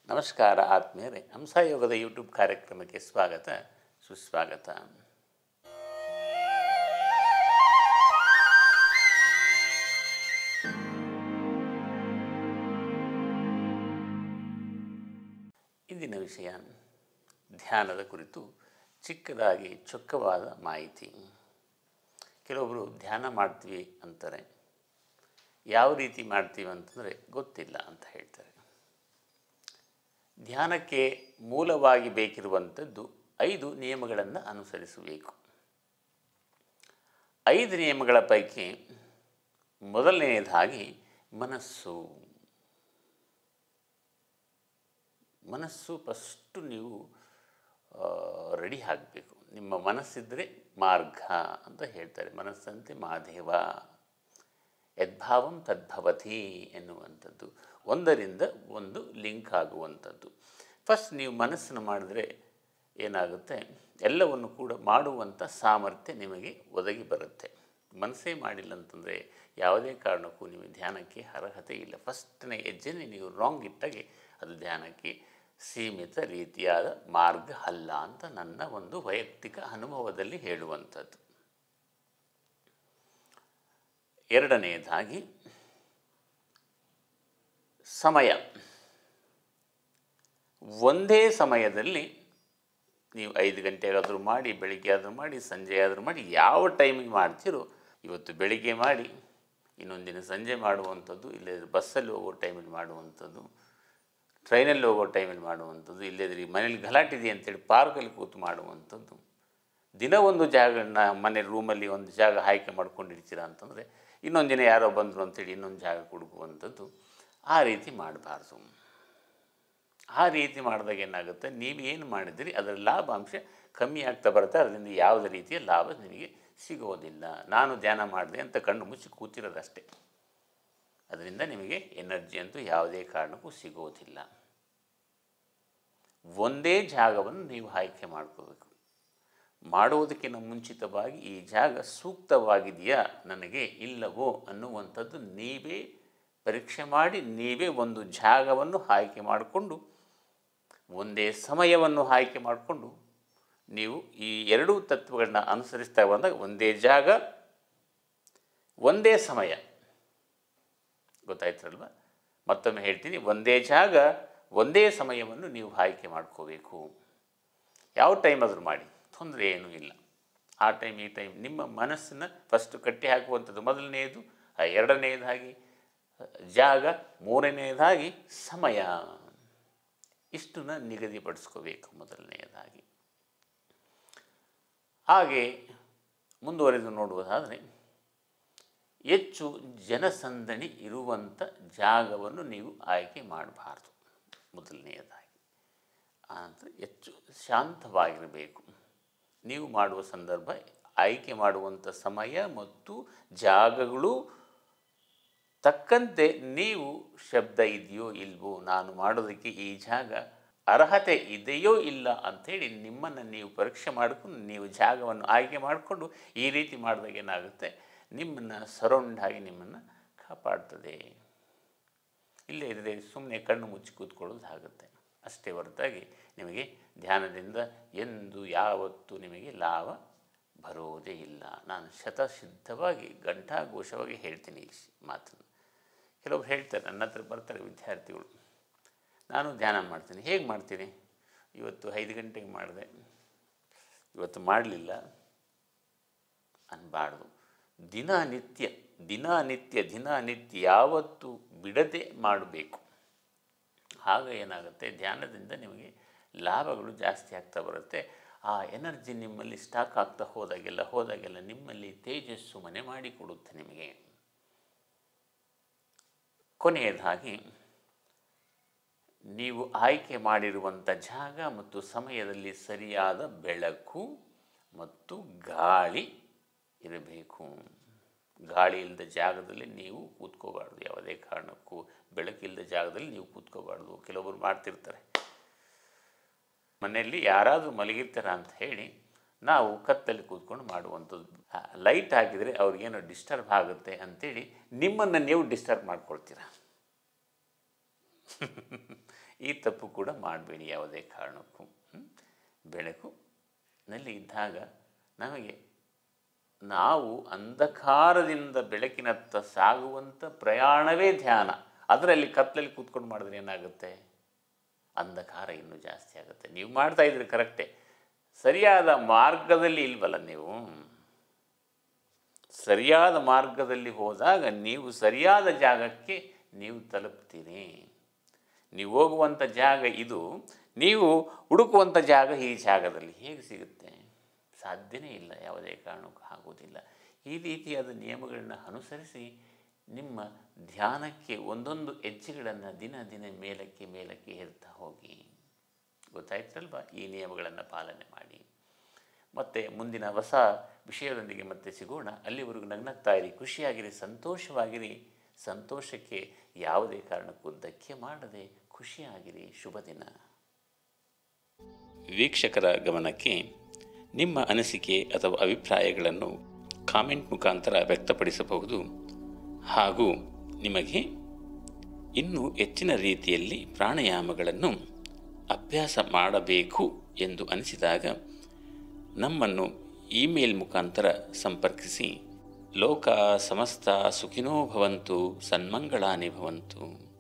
ನಮಸ್ಕಾರ ಆತ್ಮೀಯರೇ ಹಂಸಯೋಗದ ಯೂಟ್ಯೂಬ್ ಕಾರ್ಯಕ್ರಮಕ್ಕೆ ಸ್ವಾಗತ ಸುಸ್ವಾಗತ ಇಂದಿನ ವಿಷಯ ಧ್ಯಾನದ ಕುರಿತು ಚಿಕ್ಕದಾಗಿ ಚೊಕ್ಕವಾದ ಮಾಹಿತಿ ಕೆಲವೊಬ್ಬರು ಧ್ಯಾನ ಮಾಡ್ತೀವಿ ಅಂತಾರೆ ಯಾವ ರೀತಿ ಮಾಡ್ತೀವಿ ಅಂತಂದರೆ ಗೊತ್ತಿಲ್ಲ ಅಂತ ಹೇಳ್ತಾರೆ ಧ್ಯಾನಕ್ಕೆ ಮೂಲವಾಗಿ ಬೇಕಿರುವಂಥದ್ದು ಐದು ನಿಯಮಗಳನ್ನು ಅನುಸರಿಸಬೇಕು ಐದು ನಿಯಮಗಳ ಪೈಕಿ ಮೊದಲನೆಯದಾಗಿ ಮನಸ್ಸು ಮನಸ್ಸು ಫಸ್ಟು ನೀವು ರೆಡಿ ಆಗಬೇಕು ನಿಮ್ಮ ಮನಸ್ಸಿದ್ದರೆ ಮಾರ್ಗ ಅಂತ ಹೇಳ್ತಾರೆ ಮನಸ್ಸಂತೆ ಮಾದೇವ ಯದ್ಭಾವಂ ತದ್ಭವತಿ ಎನ್ನುವಂಥದ್ದು ಒಂದರಿಂದ ಒಂದು ಲಿಂಕ್ ಆಗುವಂಥದ್ದು ಫಸ್ಟ್ ನೀವು ಮನಸ್ಸನ್ನು ಮಾಡಿದ್ರೆ ಏನಾಗುತ್ತೆ ಎಲ್ಲವನ್ನು ಕೂಡ ಮಾಡುವಂಥ ಸಾಮರ್ಥ್ಯ ನಿಮಗೆ ಒದಗಿ ಬರುತ್ತೆ ಮನಸ್ಸೇ ಮಾಡಿಲ್ಲ ಅಂತಂದರೆ ಯಾವುದೇ ಕಾರಣಕ್ಕೂ ನೀವು ಧ್ಯಾನಕ್ಕೆ ಅರ್ಹತೆ ಇಲ್ಲ ಫಸ್ಟ್ನೇ ಹೆಜ್ಜೆನೇ ನೀವು ರಾಂಗ್ ಇಟ್ಟಾಗೆ ಅದು ಧ್ಯಾನಕ್ಕೆ ಸೀಮಿತ ರೀತಿಯಾದ ಮಾರ್ಗ ಅಲ್ಲ ಅಂತ ನನ್ನ ಒಂದು ವೈಯಕ್ತಿಕ ಅನುಭವದಲ್ಲಿ ಹೇಳುವಂಥದ್ದು ಎರಡನೆಯದಾಗಿ ಸಮಯ ಒಂದೇ ಸಮಯದಲ್ಲಿ ನೀವು ಐದು ಗಂಟೆಗಾದರೂ ಮಾಡಿ ಬೆಳಿಗ್ಗೆ ಆದರೂ ಮಾಡಿ ಸಂಜೆ ಆದರೂ ಮಾಡಿ ಯಾವ ಟೈಮಿಗೆ ಮಾಡ್ತೀರೋ ಇವತ್ತು ಬೆಳಿಗ್ಗೆ ಮಾಡಿ ಇನ್ನೊಂದು ದಿನ ಸಂಜೆ ಮಾಡುವಂಥದ್ದು ಇಲ್ಲದ್ರೆ ಬಸ್ಸಲ್ಲಿ ಹೋಗೋ ಟೈಮಲ್ಲಿ ಮಾಡುವಂಥದ್ದು ಟ್ರೈನಲ್ಲಿ ಹೋಗೋ ಟೈಮಲ್ಲಿ ಮಾಡುವಂಥದ್ದು ಇಲ್ಲದ್ರೆ ಈ ಮನೇಲಿ ಗಲಾಟಿದೆ ಅಂತೇಳಿ ಪಾರ್ಕಲ್ಲಿ ಕೂತು ಮಾಡುವಂಥದ್ದು ದಿನ ಒಂದು ಜಾಗಗಳನ್ನ ಮನೆ ರೂಮಲ್ಲಿ ಒಂದು ಜಾಗ ಆಯ್ಕೆ ಮಾಡ್ಕೊಂಡಿರ್ತೀರ ಅಂತಂದರೆ ಇನ್ನೊಂದು ದಿನ ಯಾರೋ ಬಂದರು ಅಂತೇಳಿ ಇನ್ನೊಂದು ಜಾಗ ಹುಡುಕುವಂಥದ್ದು ಆ ರೀತಿ ಮಾಡಬಾರ್ದು ಆ ರೀತಿ ಮಾಡಿದಾಗ ಏನಾಗುತ್ತೆ ನೀವು ಏನು ಮಾಡಿದಿರಿ ಅದರ ಲಾಭಾಂಶ ಕಮ್ಮಿ ಆಗ್ತಾ ಬರುತ್ತೆ ಅದರಿಂದ ಯಾವುದೇ ರೀತಿಯ ಲಾಭ ನಿಮಗೆ ಸಿಗೋದಿಲ್ಲ ನಾನು ಧ್ಯಾನ ಮಾಡಿದೆ ಅಂತ ಕಣ್ಣು ಮುಚ್ಚಿ ಕೂತಿರೋದಷ್ಟೇ ಅದರಿಂದ ನಿಮಗೆ ಎನರ್ಜಿ ಅಂತೂ ಯಾವುದೇ ಕಾರಣಕ್ಕೂ ಸಿಗೋದಿಲ್ಲ ಒಂದೇ ಜಾಗವನ್ನು ನೀವು ಆಯ್ಕೆ ಮಾಡ್ಕೋಬೇಕು ಮಾಡುವುದಕ್ಕಿಂತ ಮುಂಚಿತವಾಗಿ ಈ ಜಾಗ ಸೂಕ್ತವಾಗಿದೆಯಾ ನನಗೆ ಇಲ್ಲವೋ ಅನ್ನುವಂಥದ್ದು ನೀವೇ ಪರೀಕ್ಷೆ ಮಾಡಿ ನೀವೇ ಒಂದು ಜಾಗವನ್ನು ಆಯ್ಕೆ ಮಾಡಿಕೊಂಡು ಒಂದೇ ಸಮಯವನ್ನು ಆಯ್ಕೆ ಮಾಡಿಕೊಂಡು ನೀವು ಈ ಎರಡೂ ತತ್ವಗಳನ್ನ ಅನುಸರಿಸ್ತಾ ಬಂದಾಗ ಒಂದೇ ಜಾಗ ಒಂದೇ ಸಮಯ ಗೊತ್ತಾಯ್ತಲ್ವ ಮತ್ತೊಮ್ಮೆ ಹೇಳ್ತೀನಿ ಒಂದೇ ಜಾಗ ಒಂದೇ ಸಮಯವನ್ನು ನೀವು ಆಯ್ಕೆ ಮಾಡ್ಕೋಬೇಕು ಯಾವ ಟೈಮ್ ಆದರೂ ಮಾಡಿ ತೊಂದರೆ ಏನೂ ಇಲ್ಲ ಆ ಟೈಮ್ ಈ ಟೈಮ್ ನಿಮ್ಮ ಮನಸ್ಸನ್ನು ಫಸ್ಟು ಕಟ್ಟಿ ಹಾಕುವಂಥದ್ದು ಮೊದಲನೆಯದು ಎರಡನೆಯದಾಗಿ ಜಾಗ ಮೂರನೆಯದಾಗಿ ಸಮಯ ಇಷ್ಟನ್ನ ನಿಗದಿಪಡಿಸ್ಕೋಬೇಕು ಮೊದಲನೆಯದಾಗಿ ಹಾಗೆ ಮುಂದುವರೆದು ನೋಡುವುದಾದರೆ ಹೆಚ್ಚು ಜನಸಂದಣಿ ಇರುವಂಥ ಜಾಗವನ್ನು ನೀವು ಆಯ್ಕೆ ಮಾಡಬಾರ್ದು ಮೊದಲನೆಯದಾಗಿ ಆನಂತರ ಹೆಚ್ಚು ಶಾಂತವಾಗಿರಬೇಕು ನೀವು ಮಾಡುವ ಸಂದರ್ಭ ಆಯ್ಕೆ ಮಾಡುವಂಥ ಸಮಯ ಮತ್ತು ಜಾಗಗಳು ತಕ್ಕಂತೆ ನೀವು ಶಬ್ದ ಇದೆಯೋ ಇಲ್ವೋ ನಾನು ಮಾಡೋದಕ್ಕೆ ಈ ಜಾಗ ಅರ್ಹತೆ ಇದೆಯೋ ಇಲ್ಲ ಅಂಥೇಳಿ ನಿಮ್ಮನ್ನು ನೀವು ಪರೀಕ್ಷೆ ಮಾಡಿಕೊಂಡು ನೀವು ಜಾಗವನ್ನು ಆಯ್ಕೆ ಮಾಡಿಕೊಂಡು ಈ ರೀತಿ ಮಾಡಿದಾಗ ಏನಾಗುತ್ತೆ ನಿಮ್ಮನ್ನು ಸರೌಂಡ್ ಆಗಿ ನಿಮ್ಮನ್ನು ಕಾಪಾಡ್ತದೆ ಇಲ್ಲೇ ಇದ್ದರೆ ಸುಮ್ಮನೆ ಕಣ್ಣು ಮುಚ್ಚಿ ಕೂತ್ಕೊಳ್ಳೋದಾಗುತ್ತೆ ಅಷ್ಟೇ ಹೊರತಾಗಿ ನಿಮಗೆ ಧ್ಯಾನದಿಂದ ಎಂದು ಯಾವತ್ತೂ ನಿಮಗೆ ಲಾಭ ಬರೋದೇ ಇಲ್ಲ ನಾನು ಶತಸಿದ್ಧವಾಗಿ ಘಂಟಾಘೋಷವಾಗಿ ಹೇಳ್ತೀನಿ ಈ ಮಾತನ್ನು ಕೆಲವೊಬ್ರು ಹೇಳ್ತಾರೆ ನನ್ನ ಹತ್ರ ಬರ್ತಾರೆ ವಿದ್ಯಾರ್ಥಿಗಳು ನಾನು ಧ್ಯಾನ ಮಾಡ್ತೀನಿ ಹೇಗೆ ಮಾಡ್ತೀನಿ ಇವತ್ತು ಐದು ಗಂಟೆಗೆ ಮಾಡಿದೆ ಇವತ್ತು ಮಾಡಲಿಲ್ಲ ಅನ್ನಬಾರ್ದು ದಿನನಿತ್ಯ ದಿನನಿತ್ಯ ದಿನನಿತ್ಯ ಯಾವತ್ತು ಬಿಡದೆ ಮಾಡಬೇಕು ಆಗ ಏನಾಗುತ್ತೆ ಧ್ಯಾನದಿಂದ ನಿಮಗೆ ಲಾಭಗಳು ಜಾಸ್ತಿ ಆಗ್ತಾ ಬರುತ್ತೆ ಆ ಎನರ್ಜಿ ನಿಮ್ಮಲ್ಲಿ ಸ್ಟಾಕ್ ಆಗ್ತಾ ಹೋದಾಗೆಲ್ಲ ಹೋದಾಗೆಲ್ಲ ನಿಮ್ಮಲ್ಲಿ ತೇಜಸ್ಸು ಮನೆ ಮಾಡಿಕೊಡುತ್ತೆ ನಿಮಗೆ ಕೊನೆಯದಾಗಿ ನೀವು ಆಯ್ಕೆ ಮಾಡಿರುವಂಥ ಜಾಗ ಮತ್ತು ಸಮಯದಲ್ಲಿ ಸರಿಯಾದ ಬೆಳಕು ಮತ್ತು ಗಾಳಿ ಇರಬೇಕು ಗಾಳಿ ಇಲ್ಲದ ಜಾಗದಲ್ಲಿ ನೀವು ಕೂತ್ಕೋಬಾರ್ದು ಯಾವುದೇ ಕಾರಣಕ್ಕೂ ಬೆಳಕಿಲ್ಲದ ಜಾಗದಲ್ಲಿ ನೀವು ಕೂತ್ಕೋಬಾರ್ದು ಕೆಲವೊಬ್ಬರು ಮಾಡ್ತಿರ್ತಾರೆ ಮನೆಯಲ್ಲಿ ಯಾರಾದರೂ ಮಲಗಿರ್ತಾರ ಅಂತ ಹೇಳಿ ನಾವು ಕತ್ತಲ್ಲಿ ಕೂತ್ಕೊಂಡು ಮಾಡುವಂಥದ್ದು ಲೈಟ್ ಹಾಕಿದರೆ ಅವ್ರಿಗೇನೋ ಡಿಸ್ಟರ್ಬ್ ಆಗುತ್ತೆ ಅಂಥೇಳಿ ನಿಮ್ಮನ್ನು ನೀವು ಡಿಸ್ಟರ್ಬ್ ಮಾಡ್ಕೊಳ್ತೀರ ಈ ತಪ್ಪು ಕೂಡ ಮಾಡಬೇಡಿ ಯಾವುದೇ ಕಾರಣಕ್ಕೂ ಹ್ಮ್? ಬೆಳಕು ನಲ್ಲಿ ಇದ್ದಾಗ ನಮಗೆ ನಾವು ಅಂಧಕಾರದಿಂದ ಬೆಳಕಿನತ್ತ ಸಾಗುವಂಥ ಪ್ರಯಾಣವೇ ಧ್ಯಾನ ಅದರಲ್ಲಿ ಕತ್ತಲಲ್ಲಿ ಕೂತ್ಕೊಂಡು ಮಾಡಿದ್ರೆ ಏನಾಗುತ್ತೆ ಅಂಧಕಾರ ಇನ್ನೂ ಜಾಸ್ತಿ ಆಗುತ್ತೆ ನೀವು ಮಾಡ್ತಾ ಇದ್ದೀರಿ ಕರೆಕ್ಟೇ ಸರಿಯಾದ ಮಾರ್ಗದಲ್ಲಿ ಇಲ್ವಲ್ಲ ನೀವು ಸರಿಯಾದ ಮಾರ್ಗದಲ್ಲಿ ಹೋದಾಗ ನೀವು ಸರಿಯಾದ ಜಾಗಕ್ಕೆ ನೀವು ತಲುಪ್ತೀರಿ ನೀವು ಹೋಗುವಂಥ ಜಾಗ ಇದು ನೀವು ಹುಡುಕುವಂಥ ಜಾಗ ಈ ಜಾಗದಲ್ಲಿ ಹೇಗೆ ಸಿಗುತ್ತೆ ಸಾಧ್ಯನೇ ಇಲ್ಲ ಯಾವುದೇ ಕಾರಣಕ್ಕೂ ಆಗುವುದಿಲ್ಲ ಈ ರೀತಿಯಾದ ನಿಯಮಗಳನ್ನ ಅನುಸರಿಸಿ ನಿಮ್ಮ ಧ್ಯಾನಕ್ಕೆ ಒಂದೊಂದು ಹೆಜ್ಜೆಗಳನ್ನು ದಿನ ದಿನ ಮೇಲಕ್ಕೆ ಮೇಲಕ್ಕೆ ಏರ್ತಾ ಹೋಗಿ ಗೊತ್ತಾಯ್ತಲ್ವಾ ಈ ನಿಯಮಗಳನ್ನು ಪಾಲನೆ ಮಾಡಿ ಮತ್ತು ಮುಂದಿನ ಹೊಸ ವಿಷಯದೊಂದಿಗೆ ಮತ್ತೆ ಸಿಗೋಣ ಅಲ್ಲಿವರೆಗೂ ನಗ್ನಗ್ತಾ ಇರಿ ಖುಷಿಯಾಗಿರಿ ಸಂತೋಷವಾಗಿರಿ ಸಂತೋಷಕ್ಕೆ ಯಾವುದೇ ಕಾರಣಕ್ಕೂ ಧಕ್ಕೆ ಮಾಡದೆ ಖುಷಿಯಾಗಿರಿ ಶುಭ ದಿನ ವೀಕ್ಷಕರ ಗಮನಕ್ಕೆ ನಿಮ್ಮ ಅನಿಸಿಕೆ ಅಥವಾ ಅಭಿಪ್ರಾಯಗಳನ್ನು ಕಾಮೆಂಟ್ ಮುಖಾಂತರ ವ್ಯಕ್ತಪಡಿಸಬಹುದು ಹಾಗೂ ನಿಮಗೆ ಇನ್ನೂ ಹೆಚ್ಚಿನ ರೀತಿಯಲ್ಲಿ ಪ್ರಾಣಾಯಾಮಗಳನ್ನು ಅಭ್ಯಾಸ ಮಾಡಬೇಕು ಎಂದು ಅನಿಸಿದಾಗ ನಮ್ಮನ್ನು ಇಮೇಲ್ ಮುಖಾಂತರ ಸಂಪರ್ಕಿಸಿ ಲೋಕ ಸಮಸ್ತ ಸುಖಿನೋ ಭವಂತು ಸನ್ಮಂಗಳಾನಿ ಭವಂತು